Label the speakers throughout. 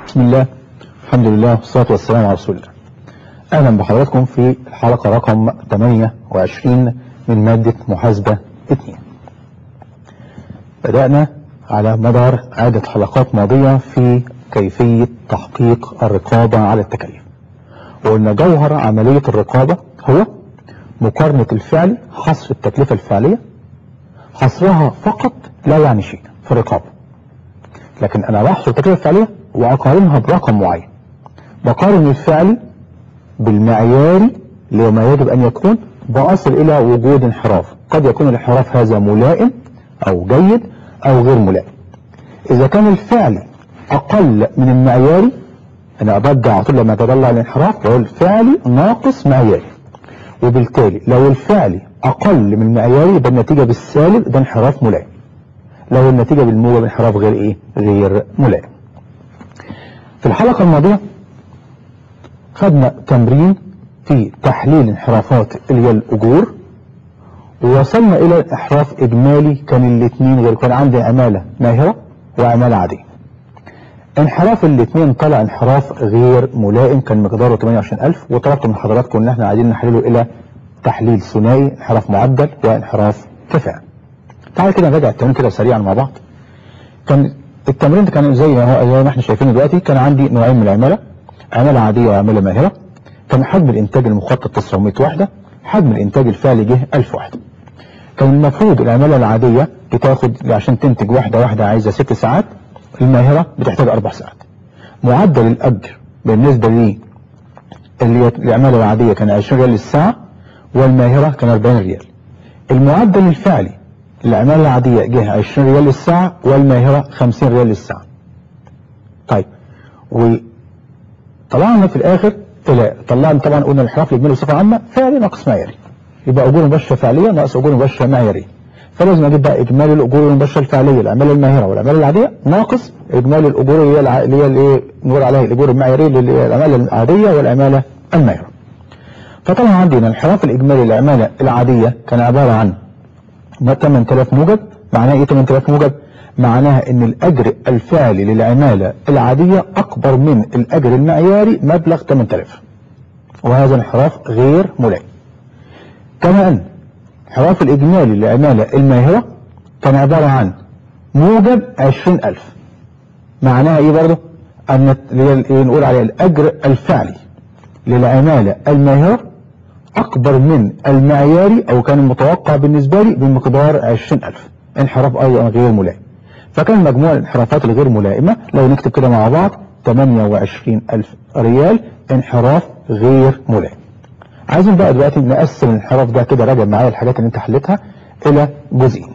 Speaker 1: بسم الله الحمد لله والصلاة والسلام على رسول الله أهلا بحضراتكم في الحلقة رقم 28 من مادة محاسبة 2 بدأنا على مدار عدة حلقات ماضية في كيفية تحقيق الرقابة على التكيف وقلنا جوهر عملية الرقابة هو مقارنة الفعل حصر التكلفة الفعلية حصرها فقط لا يعني شيء في الرقابة لكن أنا بحصر التكلفة الفعلية وأقارنها برقم معين بقارن الفعل بالمعياري لما يجب أن يكون بأصل إلى وجود انحراف قد يكون الانحراف هذا ملائم أو جيد أو غير ملائم إذا كان الفعل أقل من المعياري أنا أبدع على طول لما أتدلع الانحراف وهو الفعل ناقص معياري وبالتالي لو الفعل أقل من المعياري يبقى النتيجة بالسالب ده انحراف ملائم لو النتيجة بالموجب انحراف غير إيه؟ غير ملائم في الحلقة الماضية خدنا تمرين في تحليل انحرافات اللي هي الأجور ووصلنا إلى انحراف إجمالي كان الاثنين غير كان عندي عمالة ماهرة وعمالة عادية انحراف الاثنين طلع انحراف غير ملائم كان مقداره 28000 وطلبت من حضراتكم ان احنا عايزين نحلله الى تحليل ثنائي انحراف معدل وانحراف كفاءة تعال كده نراجع التمرين كده سريعا مع بعض كان التمرين ده كان زي ما هو زي ما احنا شايفينه دلوقتي كان عندي نوعين من العمالة عمالة عادية وعمالة ماهرة كان حجم الانتاج المخطط 900 وحدة حجم الانتاج الفعلي جه 1000 وحدة كان المفروض العمالة العادية بتاخد عشان تنتج واحدة واحدة عايزة 6 ساعات الماهرة بتحتاج أربع ساعات معدل الأجر بالنسبة لي اللي هي العمالة العادية كان 20 ريال للساعة والماهرة كان 40 ريال المعدل الفعلي العمالة العادية جه 20 ريال للساعة والماهرة 50 ريال للساعة طيب وطلعنا في الآخر طلع طلعنا طبعا قلنا الانحراف الإجمالي بصفة عامة فعلي ناقص معياري يبقى أجور مباشرة فعلية ناقص أجور مباشرة معيارية فلازم اجيب بقى اجمالي الاجور المباشره الفعليه العماله الماهره والعماله العاديه ناقص اجمالي الاجور اللي هي الع... اللي هي الايه نقول عليها الاجور المعياريه اللي هي العماله العاديه والعماله الماهره فطبعا عندنا الانحراف الاجمالي للعماله العاديه كان عباره عن 8000 موجب معناها ايه 8000 موجب معناها ان الاجر الفعلي للعماله العاديه اكبر من الاجر المعياري مبلغ 8000 وهذا انحراف غير ملائم كما ان انحراف الإجمالي للعمالة الماهرة كان عبارة عن موجب 20000 معناها إيه برضه؟ أن نقول عليها الأجر الفعلي للعمالة الماهرة أكبر من المعياري أو كان المتوقع بالنسبة لي بمقدار 20000 انحراف أيضا غير ملائم فكان مجموع الانحرافات الغير ملائمة لو نكتب كده مع بعض 28000 ريال انحراف غير ملائم عايزين بقى دلوقتي نقسم الانحراف ده كده راجع معايا الحاجات اللي انت حلتها الى جزئين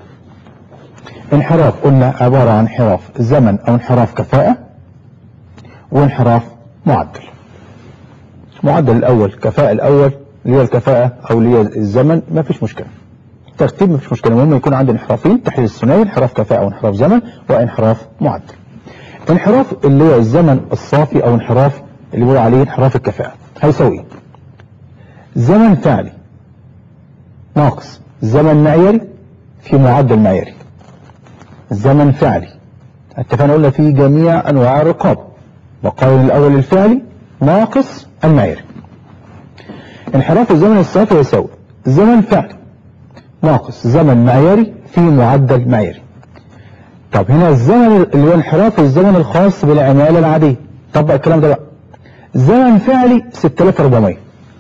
Speaker 1: انحراف قلنا عبارة عن انحراف زمن او انحراف كفاءة وانحراف معدل معدل الاول كفاءة الاول اللي هي الكفاءة او اللي هي الزمن ما فيش مشكلة ترتيب ما فيش مشكلة المهم يكون عندي انحرافين تحليل الثنائي انحراف كفاءة وانحراف زمن وانحراف معدل انحراف اللي هو الزمن الصافي او انحراف اللي بيقول عليه انحراف الكفاءة هيساوي ايه زمن فعلي ناقص زمن معياري في معدل معياري زمن فعلي اتفقنا قلنا في جميع انواع الرقابة وقارن الاول الفعلي ناقص المعياري انحراف الزمن الصافي يساوي زمن فعلي ناقص زمن معياري في معدل معياري طب هنا الزمن اللي هو انحراف الزمن الخاص بالعمالة العادية طبق الكلام ده بقى زمن فعلي 6400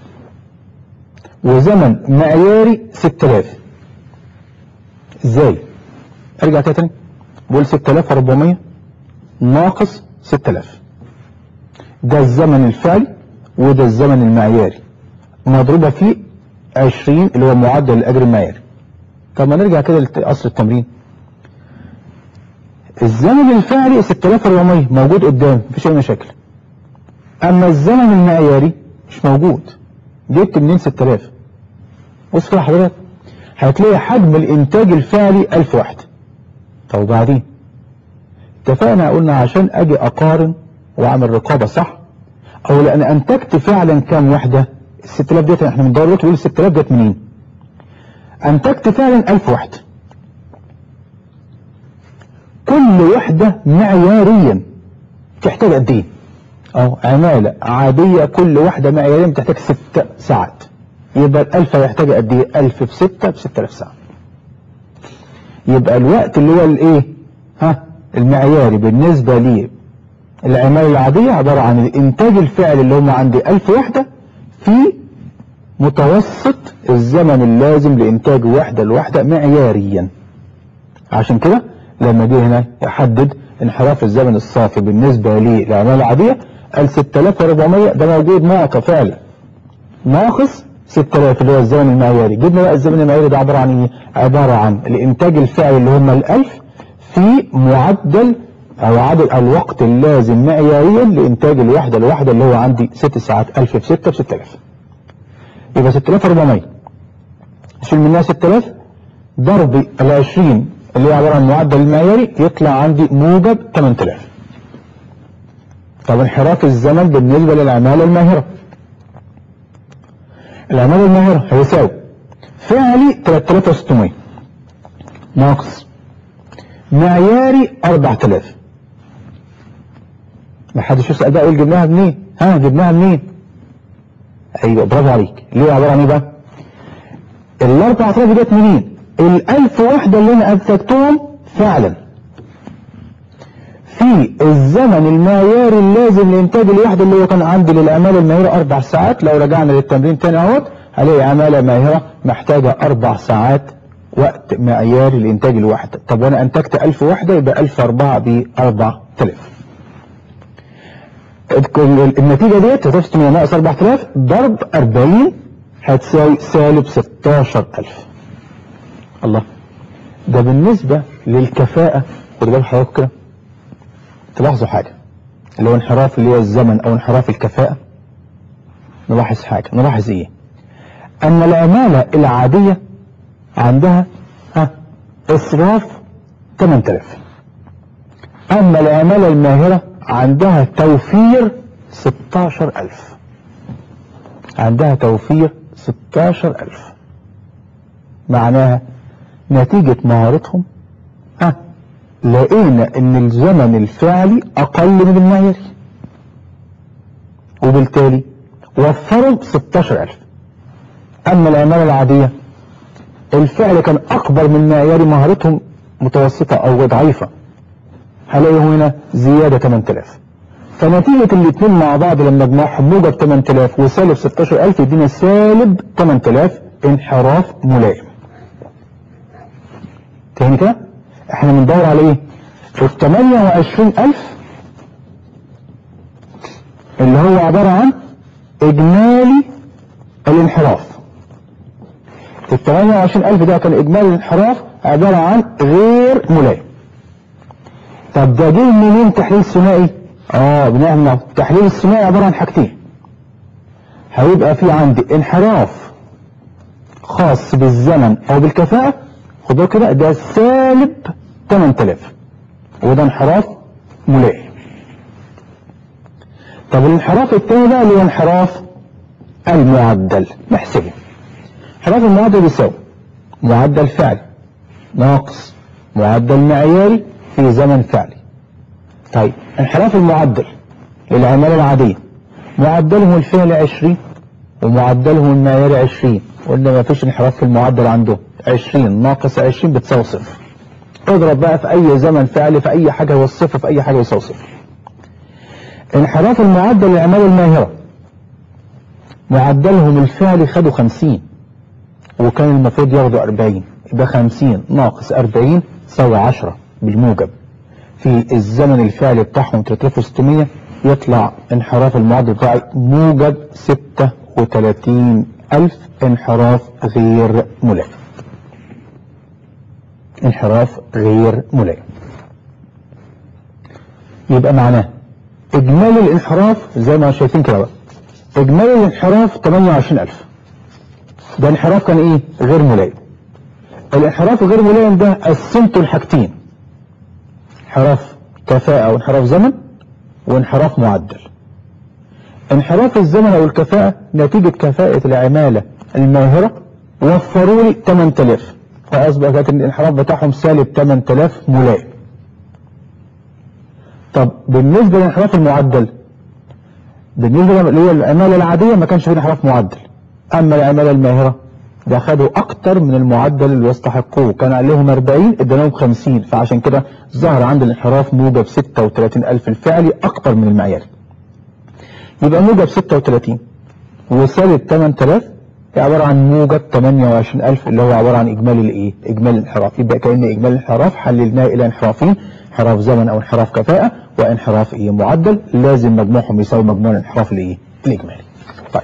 Speaker 1: وزمن معياري 6000 ازاي ارجع كده تاني بقول 6400 ناقص 6000 ده الزمن الفعلي وده الزمن المعياري مضروبة فيه 20 اللي هو معدل الاجر المعياري طب ما نرجع كده لاصل التمرين الزمن الفعلي 6400 موجود قدام مفيش اي مشاكل اما الزمن المعياري مش موجود جبت منين 6000 بص كده حضرتك هتلاقي حجم الانتاج الفعلي 1000 وحده طب وبعدين اتفقنا قلنا عشان اجي اقارن واعمل رقابه صح او لان انتجت فعلا كام وحده ال 6000 ديت احنا بندور دلوقتي ال 6000 ديت منين انتجت فعلا 1000 وحده كل وحده معياريا تحتاج قد ايه أو عمالة عادية كل واحدة معيارية بتحتاج ست ساعات يبقى الألف هيحتاج قد إيه؟ ألف في ستة بستة آلاف ساعة يبقى الوقت اللي هو الإيه؟ ها المعياري بالنسبة لي العمالة العادية عبارة عن الإنتاج الفعلي اللي هم عندي ألف وحدة في متوسط الزمن اللازم لإنتاج وحدة الوحدة معياريا عشان كده لما جه هنا يحدد انحراف الزمن الصافي بالنسبة للعمالة العادية قال 6400 ده موجود معطى فعلا ناقص 6000 اللي هو الزمن المعياري جبنا بقى الزمن المعياري ده عبارة عن ايه عبارة عن الانتاج الفعلي اللي هم الالف في معدل او عدد الوقت اللازم معياريا لانتاج الوحدة الواحدة اللي هو عندي 6 ساعات 1000 في 6 ب 6000 يبقى 6400 اشيل منها 6000 ضرب ال 20 اللي هي عبارة عن معدل المعياري يطلع عندي موجب 8000 طب انحراف الزمن بالنسبة للعمالة الماهرة العمالة الماهرة هيساوي فعلي 3600 ناقص معياري 4000 ما حدش يسأل بقى يقول جبناها منين ها جبناها منين ايوه برافو عليك ليه عبارة عن ايه بقى ال 4000 جت منين الألف وحدة اللي أنا أنتجتهم فعلا في الزمن المعياري اللازم لإنتاج الوحدة اللي هو كان عندي للعمالة الماهرة أربع ساعات لو رجعنا للتمرين تاني أهوت هلاقي عمالة ماهرة محتاجة أربع ساعات وقت معياري لإنتاج الوحدة طب وأنا أنتجت ألف وحدة يبقى ألف أربعة بأربع تلاف النتيجة ديت 3600 ناقص 4000 ضرب 40 هتساوي سالب 16000 الله ده بالنسبة للكفاءة خد بالك حضرتك كده تلاحظوا حاجة اللي هو انحراف اللي هو الزمن او انحراف الكفاءة نلاحظ حاجة نلاحظ ايه ان العمالة العادية عندها ها اسراف 8000 اما العمالة الماهرة عندها توفير 16000 عندها توفير 16000 معناها نتيجة مهارتهم ها لقينا ان الزمن الفعلي اقل من المعياري وبالتالي وفروا 16000 اما العمالة العادية الفعل كان اكبر من معياري مهارتهم متوسطة او ضعيفة هلاقي هنا زيادة 8000 فنتيجة الاثنين مع بعض لما اجمعهم موجب 8000 وسالب 16000 يدينا سالب 8000 انحراف ملائم تاني كده احنا بندور على ايه ال 28000 اللي هو عبارة عن اجمالي الانحراف ال 28000 ده كان اجمالي الانحراف عبارة عن غير ملائم طب ده جه منين تحليل ثنائي اه بنعمل التحليل الثنائي عبارة عن حاجتين هيبقى في عندي انحراف خاص بالزمن او بالكفاءة خد بالك كده ده سالب 8000 وده انحراف ملائم طب الانحراف الثاني بقى اللي هو انحراف المعدل نحسبه انحراف المعدل بيساوي معدل فعلي ناقص معدل معياري في زمن فعلي طيب انحراف المعدل للعمالة العادية معدلهم الفعلي 20 ومعدلهم المعياري 20 قلنا ما فيش انحراف في المعدل عندهم 20 ناقص 20 بتساوي صفر اضرب بقى في اي زمن فعلي في اي حاجة والصفر في اي حاجة يساوي صفر انحراف المعدل للعمالة الماهرة معدلهم الفعلي خدوا 50 وكان المفروض ياخدوا 40 يبقى 50 ناقص 40 تساوي 10 بالموجب في الزمن الفعلي بتاعهم 3600 يطلع انحراف المعدل بتاعي موجب 36 ألف انحراف غير ملائم انحراف غير ملائم يبقى معناه اجمالي الانحراف زي ما شايفين كده بقى اجمالي الانحراف 28000 ده انحراف كان ايه غير ملائم الانحراف الغير ملائم ده قسمته لحاجتين انحراف كفاءة وانحراف زمن وانحراف معدل انحراف الزمن او الكفاءة نتيجة كفاءة العمالة الماهرة وفروا لي 8000 فاصبح كانت الانحراف بتاعهم سالب 8000 ملائم طب بالنسبة للانحراف المعدل بالنسبة اللي هي العمالة العادية ما كانش فيه انحراف معدل أما العمالة الماهرة ده خدوا أكتر من المعدل اللي يستحقوه كان عليهم 40 ادالهم 50 فعشان كده ظهر عند الانحراف موجب 36000 الفعلي أكتر من المعياري يبقى موجب 36 وسالب 8000 هي عبارة عن موجب 28000 اللي هو عبارة عن إجمالي الإيه؟ إجمالي الانحراف يبقى كأن إجمالي الانحراف حللناه إلى انحرافين انحراف زمن أو انحراف كفاءة وانحراف إيه معدل لازم مجموعهم يساوي مجموع الانحراف الإيه؟ الإجمالي. طيب.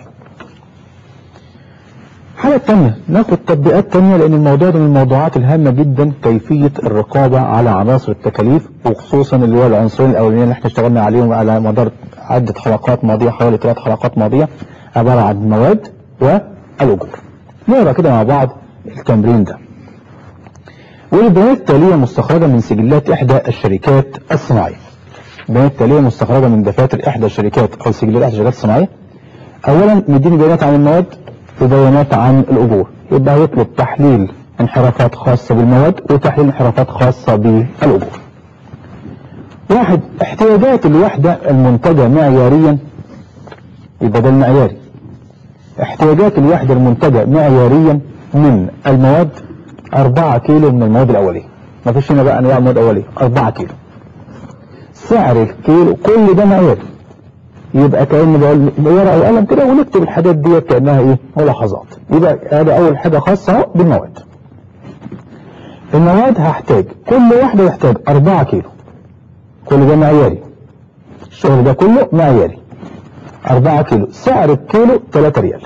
Speaker 1: الحاجة الثانية ناخد تطبيقات ثانية لأن الموضوع ده من الموضوعات الهامة جدا كيفية الرقابة على عناصر التكاليف وخصوصا اللي هو العنصرين الأولانيين اللي احنا اشتغلنا عليهم على مدار عدة حلقات ماضية حوالي ثلاث حلقات ماضية عبارة عن المواد والأجور. نقرا كده مع بعض التمرين ده. والبيانات التالية مستخرجة من سجلات إحدى الشركات الصناعية. البيانات التالية مستخرجة من دفاتر إحدى الشركات أو سجلات إحدى الشركات الصناعية. أولا مديني بيانات عن المواد وبيانات عن الأجور. يبقى هيطلب تحليل انحرافات خاصة بالمواد وتحليل انحرافات خاصة بالأجور. واحد احتياجات الوحدة المنتجة معياريا يبقى ده المعياري. احتياجات الوحدة المنتجة معياريا من المواد 4 كيلو من المواد الأولية ما فيش هنا بقى أنواع مواد أولية 4 كيلو سعر الكيلو كل ده معياري يبقى كأن بقول ورقة وقلم كده ونكتب الحاجات دي كأنها إيه ملاحظات يبقى هذا أول حاجة خاصة أهو بالمواد المواد هحتاج كل واحدة يحتاج 4 كيلو كل ده معياري الشغل ده كله معياري 4 كيلو سعر الكيلو 3 ريال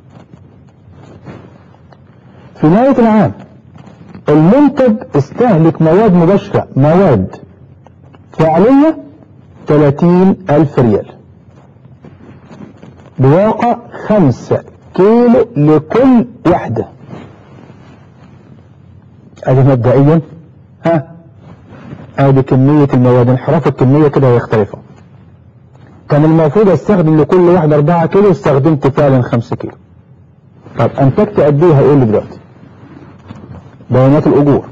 Speaker 1: في نهاية العام المنتج استهلك مواد مباشرة مواد فعلية 30 ألف ريال بواقع 5 كيلو لكل وحدة ادي مبدئيا ها ادي كمية المواد انحراف الكمية كده هيختلفوا كان المفروض استخدم لكل واحدة 4 كيلو استخدمت فعلا 5 كيلو طب انتجت قد ايه هيقول لي دلوقتي بيانات الاجور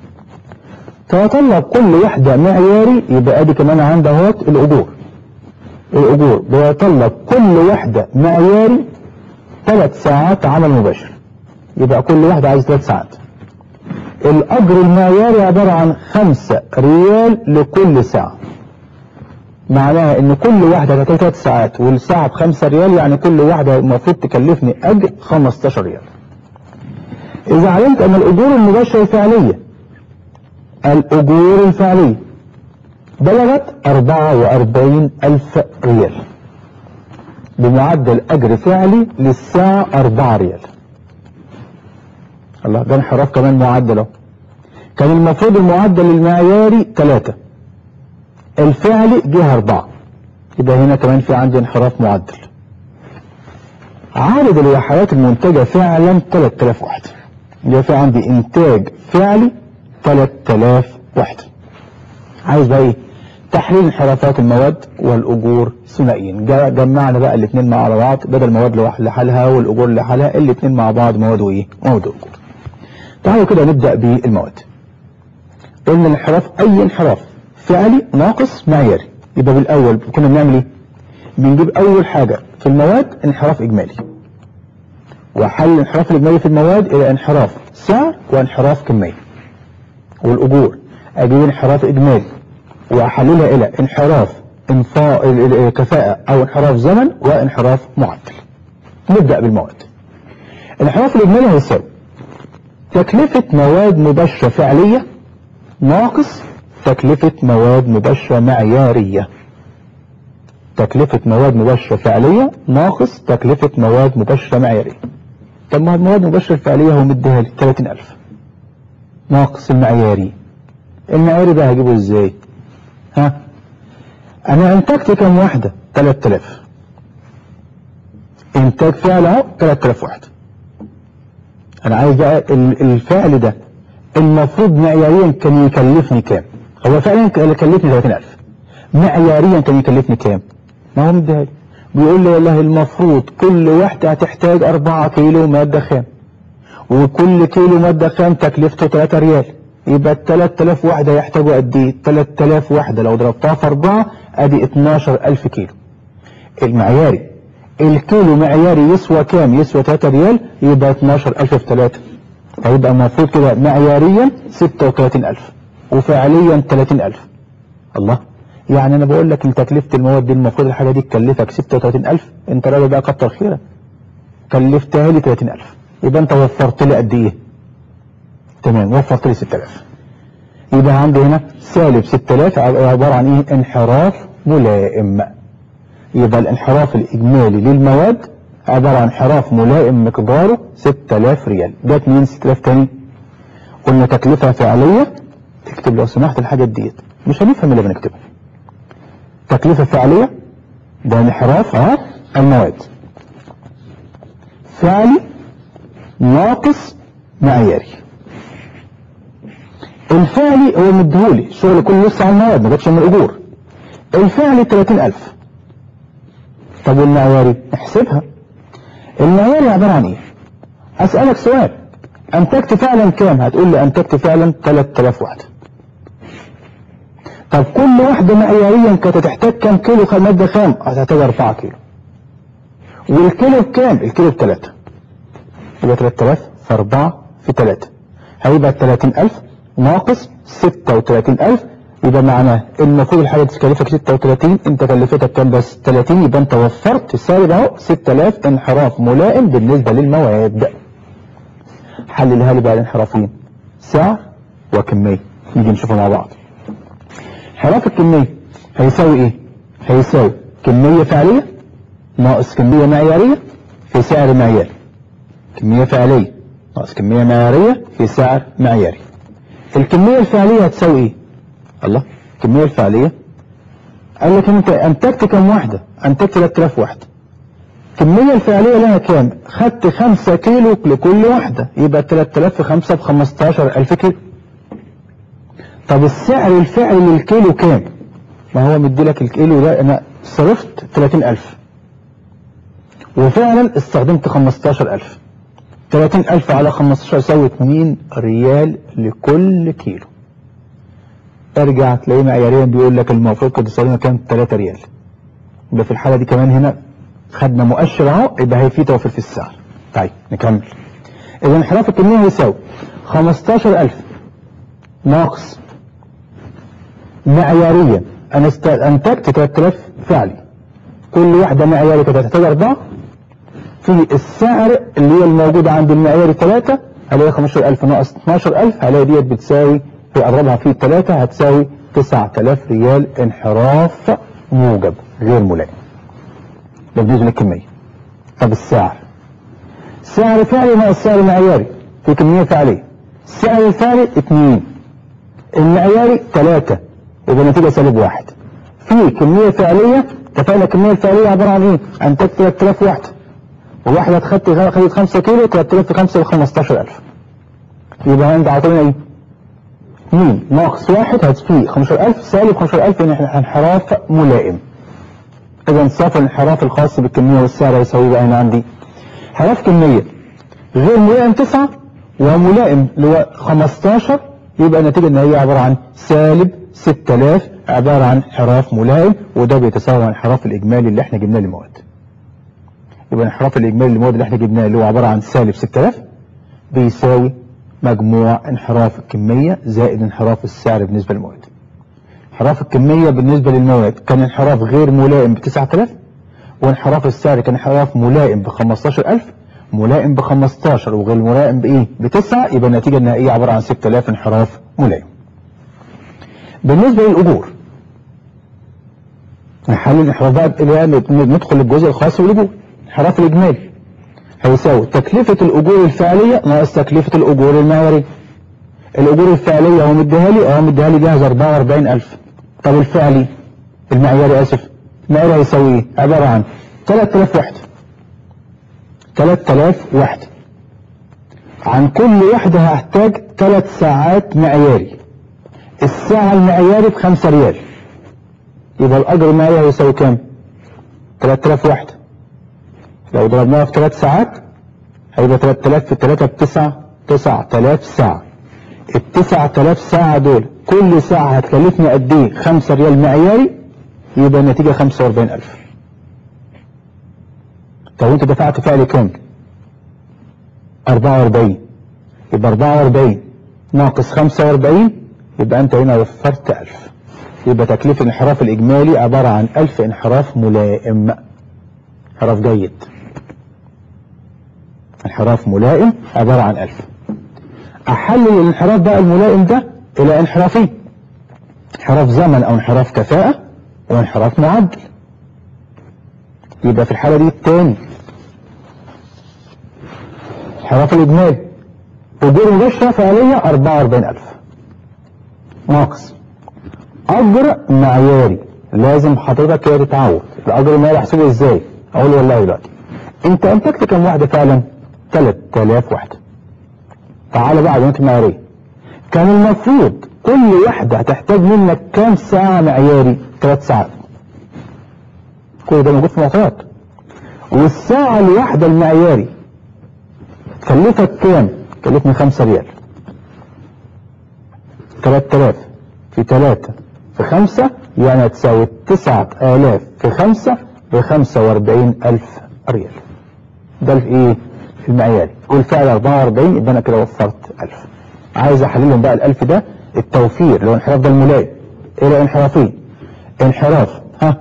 Speaker 1: فيطلب كل وحدة معياري يبقى ادي كمان عندي اهوت الاجور الاجور بيطلب كل وحدة معياري ثلاث ساعات عمل مباشر يبقى كل واحدة عايز ثلاث ساعات الاجر المعياري عبارة عن خمسة ريال لكل ساعة معناها ان كل واحدة هتاخد ثلاث ساعات والساعة بخمسة ريال يعني كل واحدة المفروض تكلفني اجر 15 ريال اذا علمت ان الاجور المباشرة الفعلية الاجور الفعلية بلغت 44 الف ريال بمعدل اجر فعلي للساعة 4 ريال الله ده انحراف كمان معدل اهو كان المفروض المعدل المعياري 3 الفعلي جه 4 يبقى هنا كمان في عندي انحراف معدل عدد الوحدات المنتجة فعلا 3000 وحدة يبقى في عندي انتاج فعلي 3000 وحدة عايز بقى ايه تحليل انحرافات المواد والاجور ثنائيا جا- جمعنا بقى الاثنين مع بعض بدل المواد لوح- لحالها والاجور لحالها الاثنين مع بعض مواد وايه مواد واجور تعالوا كده نبدا بالمواد قلنا الانحراف اي انحراف فعلي ناقص معياري يبقى بالاول كنا بنعمل ايه بنجيب اول حاجه في المواد انحراف اجمالي وحل الانحراف الاجمالي في المواد الى انحراف سعر وانحراف كميه والاجور اجيب انحراف اجمالي واحللها الى انحراف انفاق ال- ال- كفاءة او انحراف زمن وانحراف معدل نبدأ بالمواد الانحراف الاجمالي هيساوي تكلفة مواد مباشرة فعلية ناقص تكلفة مواد مباشرة معيارية تكلفة مواد مباشرة فعلية ناقص تكلفة مواد مباشرة معيارية طب ما المواد المباشرة الفعلية هو مديها لي 30000 ناقص المعياري المعياري بقى هجيبه ازاي ها انا انتجت كم واحدة 3000 انتاج فعل اهو 3000 واحدة انا عايز بقى ال- الفعل ده المفروض معياريا كان يكلفني كام هو فعلا كان يكلفني 30000 معياريا كان يكلفني كام ما هو مديها لي بيقول لي والله المفروض كل واحدة هتحتاج 4 كيلو مادة خام وكل كيلو مادة خام تكلفته 3 ريال يبقى ال 3000 وحدة يحتاجوا قد ايه 3000 وحدة لو ضربتها في 4 ادي 12000 كيلو المعياري الكيلو معياري يسوى كام يسوى 3 ريال يبقى 12000 في 3 هيبقى المفروض كده معياريا 36000 وفعليا 30000 الله يعني انا بقول لك تكلفه المواد دي المفروض الحاجه دي تكلفك 36000 انت راجل بقى كتر خيرك كلفتها لي 30000 يبقى انت وفرت لي قد ايه تمام وفرت لي 6000 يبقى عندي هنا سالب 6000 عباره عن ايه انحراف ملائم يبقى الانحراف الاجمالي للمواد عباره عن انحراف ملائم مقداره 6000 ريال جت منين 6000 تاني قلنا تكلفه فعليه تكتب لو سمحت الحاجات ديت مش هنفهم اللي بنكتبه تكلفه فعليه ده انحراف اه المواد فعلي ناقص معياري الفعلي هو مديهولي الشغل كله لسه على المواد ما جاتش من الاجور الفعلي 30000 طب والمعياري احسبها المعياري عباره عن ايه اسالك سؤال انتجت فعلا كام هتقول لي انتجت فعلا 3000 وحده طب كل واحده معياريا كانت هتحتاج كام كيلو ماده خام هتحتاج 4 كيلو والكيلو بكام الكيلو بثلاثة يبقى 3000 في 4 في 3 هيبقى 30000 ناقص 36000 يبقى معناه ان المفروض الحاجه تكلفك 36 انت كلفتك كام بس 30 يبقى انت وفرت سالب اهو 6000 انحراف ملائم بالنسبه للمواد حللها لي بقى الانحرافين سعر وكميه نيجي نشوفها مع بعض انحراف الكميه هيساوي ايه هيساوي كميه فعليه ناقص كميه معياريه في سعر معياري كميه فعليه ناقص كميه معياريه في سعر معياري الكميه الفعليه هتساوي ايه الله الكميه الفعليه قال لك انت انتجت كم واحده انتجت 3000 وحده الكميه الفعليه لها كام خدت 5 كيلو لكل واحده يبقى 3000 في 5 ب 15000 كيلو طب السعر الفعلي للكيلو كام ما هو مدي لك الكيلو ده انا صرفت 30000 وفعلا استخدمت 15000 30000 على 15 يساوي 2 ريال لكل كيلو ارجع تلاقيه معياريا بيقول لك المفروض كنت تستخدمها كام 3 ريال يبقى في الحاله دي كمان هنا خدنا مؤشر اهو يبقى هي في توفير في السعر طيب نكمل اذا انحراف الكميه هيساوي 15000 ناقص معياريا انا است... انتجت 3000 فعلي كل واحده معياري كانت هتحتاج اربعه في السعر اللي هي الموجوده عند المعياري 3 هلاقي 15000 ناقص 12000 هلاقي ديت بتساوي في اضربها في 3 هتساوي 9000 ريال انحراف موجب غير ملائم ده بالنسبه للكميه طب السعر سعر فعلي ناقص سعر معياري في كميه فعليه السعر الفعلي 2 المعياري 3 يبقى النتيجه سالب واحد في كميه فعليه اتفقنا الكميه الفعليه عباره عن ايه؟ انتجت 3000 وحده وواحده خدت خدت 5 كيلو 3000 في 5 ب 15000 يبقى انت عاطينا ايه؟ 2 ناقص 1 هتفي 15000 سالب 15000 ان احنا انحراف ملائم اذا صافي الانحراف الخاص بالكميه والسعر هيساوي بقى هنا عندي انحراف كميه غير ملائم 9 وملائم اللي هو 15 يبقى النتيجه النهائيه عباره عن سالب 6000 عباره عن انحراف ملائم وده بيتساوى مع الانحراف الاجمالي اللي احنا جبناه للمواد يبقى الانحراف الاجمالي للمواد اللي احنا جبناه اللي هو عباره عن سالب 6000 بيساوي مجموع انحراف الكميه زائد انحراف السعر بالنسبه للمواد انحراف الكميه بالنسبه للمواد كان انحراف غير ملائم ب 9000 وانحراف السعر كان انحراف ملائم ب 15000 ملائم ب 15 وغير ملائم بايه؟ ب 9 يبقى النتيجه النهائيه عباره عن 6000 انحراف ملائم. بالنسبه للاجور نحلل الانحراف بقى اللي ندخل للجزء الخاص بالاجور الانحراف الاجمالي هيساوي تكلفه الاجور الفعليه ناقص تكلفه الاجور المعياريه. الاجور الفعليه هو مديها لي اه مديها لي جاهز 44000 طب الفعلي المعياري اسف المعياري هيساوي ايه؟ عباره عن 3000 وحده 3000 وحدة عن كل وحدة هحتاج 3 ساعات معياري الساعة المعياري بخمسة ريال يبقى الأجر المعياري هيساوي كام؟ 3000 وحدة لو ضربناها في 3 ساعات هيبقى 3000 في 3 بتسعة 9000 ساعة ال 9000 ساعة دول كل ساعة هتكلفني قد ايه؟ 5 ريال معياري يبقى النتيجة 45000 طب وانت دفعت فعل كام 44 يبقى 44 ناقص 45 يبقى انت هنا وفرت 1000 يبقى تكليف الانحراف الاجمالي عبارة عن 1000 انحراف ملائم انحراف جيد انحراف ملائم عبارة عن 1000 احلل الانحراف بقى الملائم ده الى انحرافين انحراف زمن او انحراف كفاءة وانحراف معدل يبقى في الحالة دي التاني انحراف الاجمالي اجور مباشرة فعلية 44000 ناقص اجر معياري لازم حضرتك كده تتعود الاجر المعياري احسبه ازاي اقول والله دلوقتي انت انتجت كام واحدة فعلا 3000 واحدة تعالى بقى على العلامات المعيارية كان المفروض كل واحدة هتحتاج منك كام ساعة معياري ثلاث ساعات كل ده موجود في المعطيات والساعة الواحدة المعياري كلفك كام كلفني خمسة ريال 3000 في 3 في 5 يعني هتساوي 9000 في 5 ب 45000 ريال ده الايه المعياري والفعل 44 يبقى انا كده وفرت 1000 عايز احللهم بقى ال1000 ده التوفير اللي هو انحراف ده الملائم الى انحرافين انحراف ها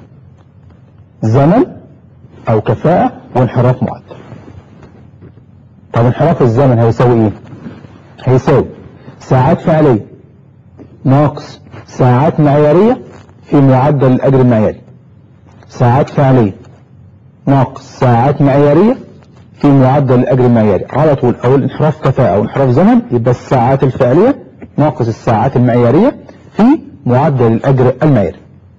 Speaker 1: زمن او كفاءة وانحراف معدل طب انحراف الزمن هيساوي ايه هيساوي ساعات فعلية ناقص ساعات معيارية في معدل الاجر المعياري ساعات فعلية ناقص ساعات معيارية في معدل الاجر المعياري على طول اول انحراف كفاءة او انحراف زمن يبقى الساعات الفعلية ناقص الساعات المعيارية في معدل الاجر المعياري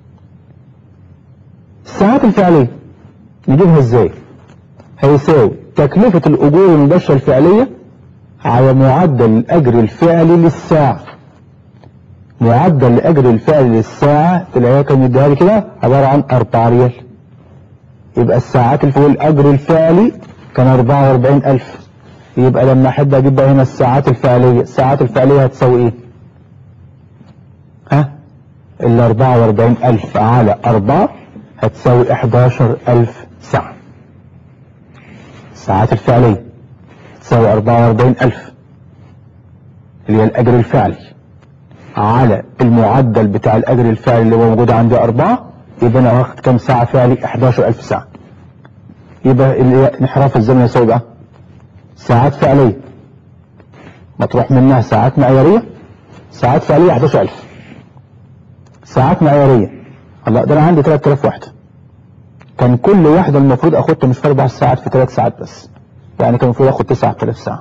Speaker 1: الساعات الفعلية نجيبها ازاي هيساوي تكلفة الاجور المباشرة الفعلية على معدل الاجر الفعلي للساعة معدل الاجر الفعلي للساعة تلاقيها كان مديها لي كده عبارة عن 4 ريال يبقى الساعات اللي فوق الاجر الفعلي كان 44000 يبقى لما احب اجيب بقى هنا الساعات الفعلية الساعات الفعلية هتساوي ايه ها ال 44000 على 4 هتساوي 11000 ساعة الساعات الفعلية تساوي 44000 اللي هي الأجر الفعلي على المعدل بتاع الأجر الفعلي اللي هو موجود عندي 4 يبقى أنا واخد كام ساعة فعلي 11000 ساعة يبقى انحراف الزمن يساوي بقى ساعات فعلية مطروح منها ساعات معيارية ساعات فعلية 11000 ساعات معيارية الله ده انا عندي 3000 وحدة كان كل واحدة المفروض اخدها مش في اربع ساعات في ثلاث ساعات بس يعني كان المفروض اخد 9000 ساعة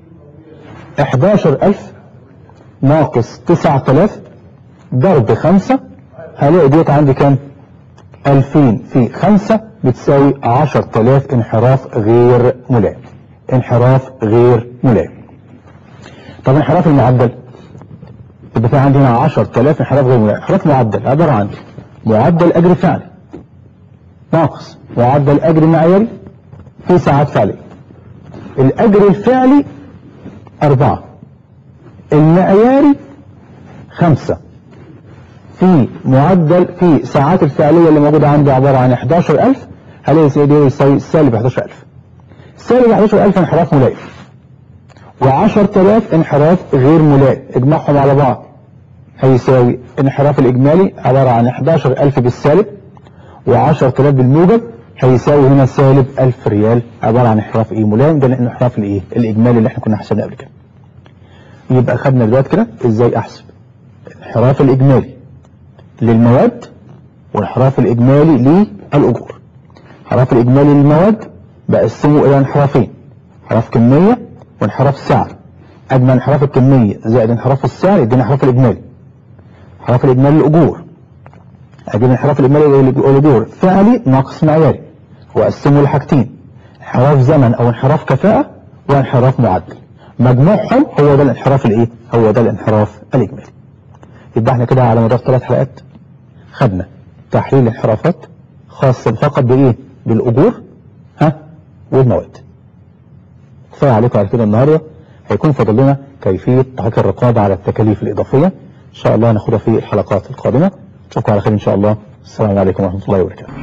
Speaker 1: 11000 ناقص 9000 ضرب 5 هلاقي ديت عندي كام 2000 في 5 بتساوي 10000 انحراف غير ملائم انحراف غير ملائم طب انحراف المعدل يبقى في عندنا 10000 انحراف غير ملائم انحراف معدل عبارة عن معدل اجر فعلي ناقص معدل اجر معياري في ساعات فعلية الاجر الفعلي اربعة المعياري خمسة في معدل في ساعات الفعلية اللي موجودة عندي عبارة عن 11000 هلاقي سيدي يساوي سالب 11000 سالب 11000 انحراف ملائم و10000 انحراف غير ملائم اجمعهم على بعض هيساوي انحراف الإجمالي عبارة عن 11000 بالسالب و10000 بالموجب هيساوي هنا سالب 1000 ريال عبارة عن انحراف ايه ملائم ده الانحراف الايه الإجمالي اللي احنا كنا حسبناه قبل كده يبقى خدنا دلوقتي كده ازاي احسب الانحراف الإجمالي للمواد والانحراف الإجمالي للأجور الانحراف الإجمالي للمواد بقسمه إلى انحرافين انحراف كمية وانحراف سعر أجمع انحراف الكمية زائد انحراف السعر يدينا انحراف الإجمالي انحراف الإجمالي للأجور أجيب انحراف الإجمالي للأجور فعلي ناقص معياري وأقسمه لحاجتين انحراف زمن أو انحراف كفاءة وانحراف معدل مجموعهم هو ده الانحراف الإيه؟ هو ده الانحراف الإجمالي يبقى احنا كده على مدار ثلاث حلقات خدنا تحليل انحرافات خاصة فقط بإيه؟ بالأجور ها والمواد كفاية عليكم على كده النهاردة هيكون فاضل لنا كيفية تحقيق الرقابة على التكاليف الإضافية إن شاء الله هناخدها في الحلقات القادمة نشوفكم على خير إن شاء الله السلام عليكم ورحمة الله وبركاته